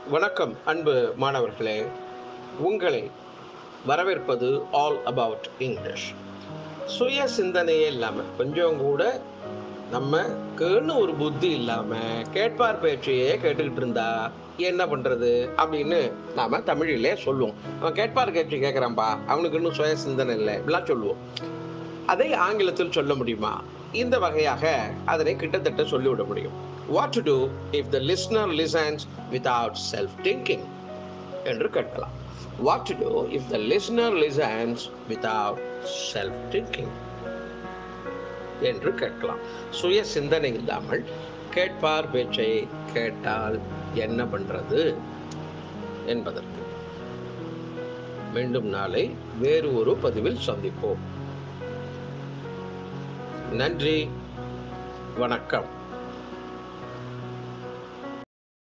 வணக்கம் அன்பு மாணவர்களே உங்களை வரவேற்பது ஆல் அபவுட் இங்கிலீஷ் சுய சிந்தனையே இல்லாமல் கொஞ்சம் கூட நமக்குன்னு ஒரு புத்தி இல்லாமல் கேட்பார் பேச்சையே கேட்டுக்கிட்டு இருந்தா என்ன பண்ணுறது அப்படின்னு நாம் தமிழிலே சொல்லுவோம் அவன் கேட்பார் பேச்சு கேட்குறான்பா அவனுக்கு இன்னும் சுய சிந்தனை இல்லை இப்படிலாம் சொல்லுவோம் அதை ஆங்கிலத்தில் சொல்ல முடியுமா இந்த வகையாக அதனை கிட்டத்தட்ட சொல்லிவிட முடியும் what to do if the listener listens without self thinking என்று கேட்கலாம் what to do if the listener listens without self thinking என்று கேட்கலாம் சுய சிந்தனை இல்லாமல் கேட்பார் பேச்சை கேட்டால் என்ன பண்றது என்பதற்கு மீண்டும் நாளை வேறு ஒரு பதிவில் சந்திப்போம் நன்றி வணக்கம்